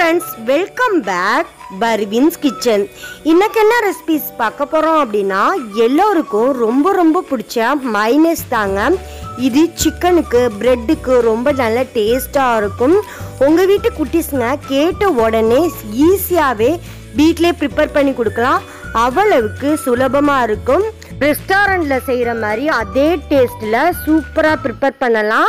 friends welcome back Parveen's kitchen இன்னைக்கு என்ன recipes பார்க்க போகிறோம் அப்படின்னா எல்லோருக்கும் ரொம்ப ரொம்ப பிடிச்ச மைனஸ் தாங்க இது சிக்கனுக்கு பிரெட்டுக்கு ரொம்ப நல்ல டேஸ்ட்டாக இருக்கும் உங்கள் வீட்டு குட்டீஸுங்க கேட்ட உடனே ஈஸியாகவே வீட்டிலே ப்ரிப்பேர் பண்ணி கொடுக்கலாம் அவ்வளவுக்கு சுலபமாக இருக்கும் ரெஸ்டாரண்ட்டில் செய்கிற மாதிரி அதே டேஸ்ட்டில் சூப்பராக ப்ரிப்பேர் பண்ணலாம்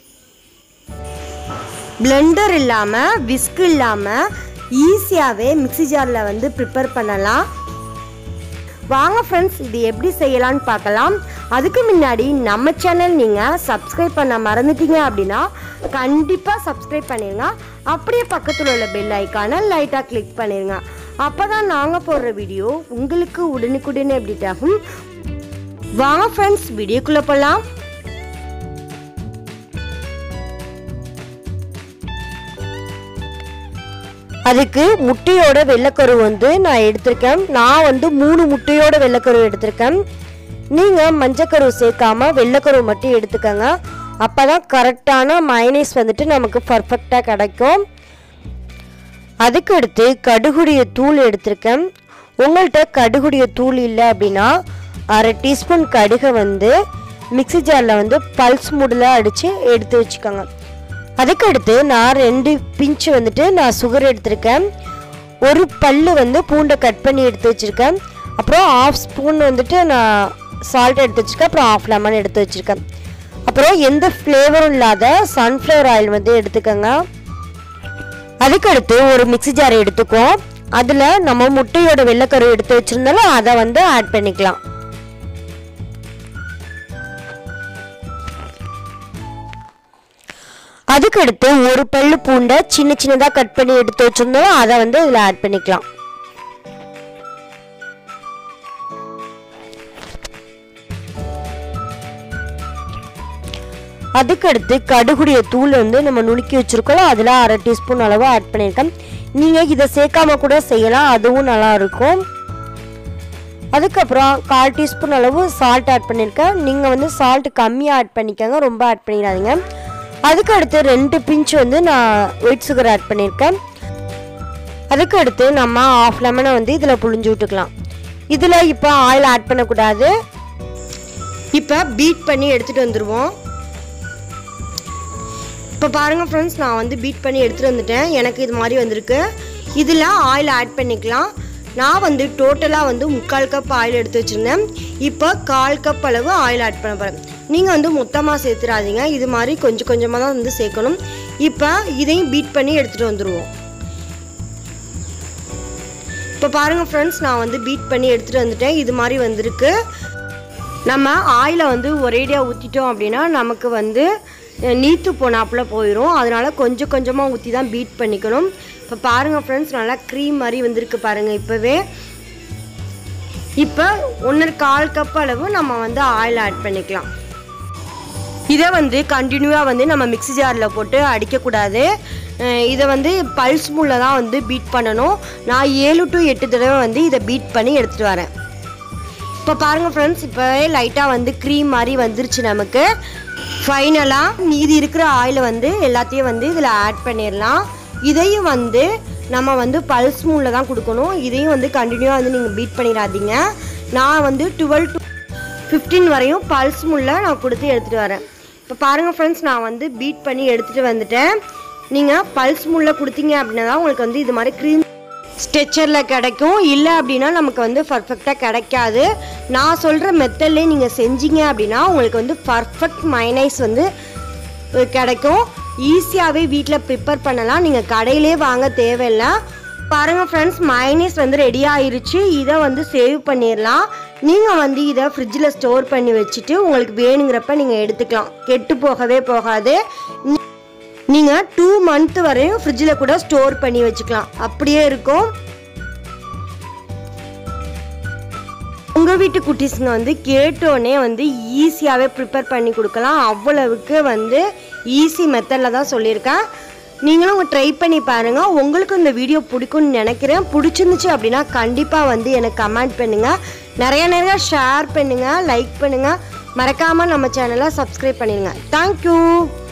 பிளெண்டர் இல்லாமல் விஸ்க் இல்லாமல் ஈஸியாகவே மிக்ஸி ஜாரில் வந்து ப்ரிப்பேர் பண்ணலாம் வாங்க ஃப்ரெண்ட்ஸ் இது எப்படி செய்யலாம்னு பார்க்கலாம் அதுக்கு முன்னாடி நம்ம சேனல் நீங்கள் சப்ஸ்கிரைப் பண்ண மறந்துட்டீங்க அப்படின்னா கண்டிப்பாக சப்ஸ்கிரைப் பண்ணிடுங்க அப்படியே பக்கத்தில் உள்ள பெல் ஐக்கானை லைட்டாக கிளிக் பண்ணிடுங்க அப்போ தான் நாங்கள் போடுற வீடியோ உங்களுக்கு உடனுக்குடனே அப்டேட் ஆகும் வாங்க ஃப்ரெண்ட்ஸ் வீடியோக்குள்ளே போகலாம் அதுக்கு முட்டையோட வெள்ளைக்கரு வந்து நான் எடுத்திருக்கேன் நான் வந்து மூணு முட்டையோட வெள்ளைக்கரு எடுத்திருக்கேன் நீங்கள் மஞ்சக்கரு சேர்க்காம வெள்ளைக்கரு மட்டும் எடுத்துக்கோங்க அப்போ தான் கரெக்டான மைனஸ் வந்துட்டு நமக்கு பர்ஃபெக்டாக கிடைக்கும் அதுக்கு அடுத்து கடுகுடைய தூள் எடுத்திருக்கேன் உங்கள்கிட்ட கடுகுடைய தூள் இல்லை அப்படின்னா அரை டீஸ்பூன் கடுகை வந்து மிக்ஸி ஜாரில் வந்து பல்ஸ் மூடில் அடித்து எடுத்து வச்சுக்கோங்க அதுக்கடுத்து நான் ரெண்டு பிஞ்சு வந்துட்டு நான் சுகர் எடுத்திருக்கேன் ஒரு பல்லு வந்து பூண்டை கட் பண்ணி எடுத்து வச்சுருக்கேன் அப்புறம் ஆஃப் ஸ்பூன் வந்துட்டு நான் சால்ட் எடுத்து வச்சுருக்கேன் அப்புறம் ஆஃப் லெமன் எடுத்து வச்சுருக்கேன் அப்புறம் எந்த ஃப்ளேவரும் இல்லாத சன்ஃப்ளவர் ஆயில் வந்து எடுத்துக்கோங்க அதுக்கடுத்து ஒரு மிக்ஸி ஜார் எடுத்துக்குவோம் அதில் நம்ம முட்டையோட வெள்ளைக்கரு எடுத்து வச்சுருந்தாலும் அதை வந்து ஆட் பண்ணிக்கலாம் அதுக்கடுத்து ஒரு பல்லு பூண்டை சின்ன சின்னதாக கட் பண்ணி எடுத்து வச்சிருந்தோம் அதை வந்து இதில் ஆட் பண்ணிக்கலாம் அதுக்கடுத்து கடுகுடைய தூள் வந்து நம்ம நுணுக்கி வச்சுருக்கோம் அதில் அரை டீஸ்பூன் அளவு ஆட் பண்ணியிருக்கேன் நீங்கள் இதை சேர்க்காம கூட செய்யலாம் அதுவும் நல்லா இருக்கும் அதுக்கப்புறம் கால் டீஸ்பூன் அளவு சால்ட் ஆட் பண்ணியிருக்கேன் நீங்கள் வந்து சால்ட் கம்மியாக ஆட் பண்ணிக்கோங்க ரொம்ப ஆட் பண்ணிடாதீங்க அதுக்கு அடுத்து ரெண்டு பிஞ்ச் வந்து நான் ஒயிட் சுகர் ஆட் பண்ணியிருக்கேன் அதுக்கு அடுத்து நம்ம ஆஃப் லெமனை வந்து இதில் புழிஞ்சு விட்டுக்கலாம் இதில் இப்போ ஆயில் ஆட் பண்ணக்கூடாது இப்போ பீட் பண்ணி எடுத்துகிட்டு வந்துடுவோம் இப்போ பாருங்கள் ஃப்ரெண்ட்ஸ் நான் வந்து பீட் பண்ணி எடுத்துகிட்டு வந்துட்டேன் எனக்கு இது மாதிரி வந்திருக்கு இதில் ஆயில் ஆட் பண்ணிக்கலாம் நான் வந்து டோட்டலாக வந்து முக்கால் கப் ஆயில் எடுத்து வச்சுருந்தேன் இப்போ கால் கப் அளவு ஆயில் ஆட் பண்ண போகிறேன் நீங்கள் வந்து மொத்தமாக சேர்த்துடாதீங்க இது மாதிரி கொஞ்சம் கொஞ்சமாக தான் வந்து சேர்க்கணும் இப்போ இதையும் பீட் பண்ணி எடுத்துகிட்டு வந்துடுவோம் இப்போ பாருங்கள் ஃப்ரெண்ட்ஸ் நான் வந்து பீட் பண்ணி எடுத்துகிட்டு வந்துட்டேன் இது மாதிரி வந்திருக்கு நம்ம ஆயிலை வந்து ஒரேடியாக ஊற்றிட்டோம் அப்படின்னா நமக்கு வந்து நீத்து போனாப்புல போயிடும் அதனால் கொஞ்சம் கொஞ்சமாக ஊற்றி தான் பீட் பண்ணிக்கணும் இப்போ பாருங்கள் ஃப்ரெண்ட்ஸ் நல்லா க்ரீம் மாதிரி வந்திருக்கு பாருங்கள் இப்போவே இப்போ ஒன்றரை கால் கப் அளவு நம்ம வந்து ஆயில் ஆட் பண்ணிக்கலாம் இதை வந்து கண்டினியூவாக வந்து நம்ம மிக்ஸி ஜாரில் போட்டு அடிக்கக்கூடாது இதை வந்து பல்ஸ் மூலில் தான் வந்து பீட் பண்ணணும் நான் ஏழு டு எட்டு தடவை வந்து இதை பீட் பண்ணி எடுத்துகிட்டு வரேன் இப்போ பாருங்கள் ஃப்ரெண்ட்ஸ் இப்போவே லைட்டாக வந்து க்ரீம் மாதிரி வந்துருச்சு நமக்கு ஃபைனலாக மீதி இருக்கிற ஆயிலை வந்து எல்லாத்தையும் வந்து இதில் ஆட் பண்ணிடலாம் இதையும் வந்து நம்ம வந்து பல்ஸ் மூலில் தான் கொடுக்கணும் இதையும் வந்து கண்டினியூவாக வந்து நீங்கள் பீட் பண்ணிடாதீங்க நான் வந்து டுவெல் டு ஃபிஃப்டீன் வரையும் பல்ஸ் மூலில் நான் கொடுத்து எடுத்துகிட்டு வரேன் இப்போ பாருங்கள் ஃப்ரெண்ட்ஸ் நான் வந்து பீட் பண்ணி எடுத்துகிட்டு வந்துட்டேன் நீங்கள் பல்ஸ் மூலில் கொடுத்தீங்க அப்படின்னா தான் உங்களுக்கு வந்து இது மாதிரி க்ரீம் ஸ்ட்ரெச்சரில் கிடைக்கும் இல்லை அப்படின்னா நமக்கு வந்து பர்ஃபெக்டாக கிடைக்காது நான் சொல்கிற மெத்தட்லேயே நீங்கள் செஞ்சீங்க அப்படின்னா உங்களுக்கு வந்து பர்ஃபெக்ட் மைனைஸ் வந்து கிடைக்கும் ஈஸியாகவே வீட்டில் ப்ரிப்பேர் பண்ணலாம் நீங்கள் கடையிலே வாங்க தேவையில்லை பாருங்கள் ஃப்ரெண்ட்ஸ் மைனஸ் வந்து ரெடி ஆயிருச்சு இதை வந்து சேவ் பண்ணிடலாம் நீங்கள் வந்து இதை ஃப்ரிட்ஜில் ஸ்டோர் பண்ணி வச்சுட்டு உங்களுக்கு வேணுங்கிறப்ப நீங்கள் எடுத்துக்கலாம் கெட்டு போகவே போகாது நீங்கள் டூ மந்த் வரையும் ஃப்ரிட்ஜில் கூட ஸ்டோர் பண்ணி வச்சுக்கலாம் அப்படியே இருக்கும் உங்கள் வீட்டு குட்டீஸுங்க வந்து கேட்டோடனே வந்து ஈஸியாகவே ப்ரிப்பேர் பண்ணி கொடுக்கலாம் அவ்வளவுக்கு வந்து ஈஸி மெத்தடில் தான் சொல்லியிருக்கேன் நீங்களும் உங்கள் ட்ரை பண்ணி பாருங்கள் உங்களுக்கு இந்த வீடியோ பிடிக்கும்னு நினைக்கிறேன் பிடிச்சிருந்துச்சு அப்படின்னா கண்டிப்பாக வந்து எனக்கு கமெண்ட் பண்ணுங்கள் நிறைய நிறைய ஷேர் பண்ணுங்கள் லைக் பண்ணுங்கள் மறக்காமல் நம்ம சேனலை சப்ஸ்கிரைப் பண்ணிடுங்க தேங்க்யூ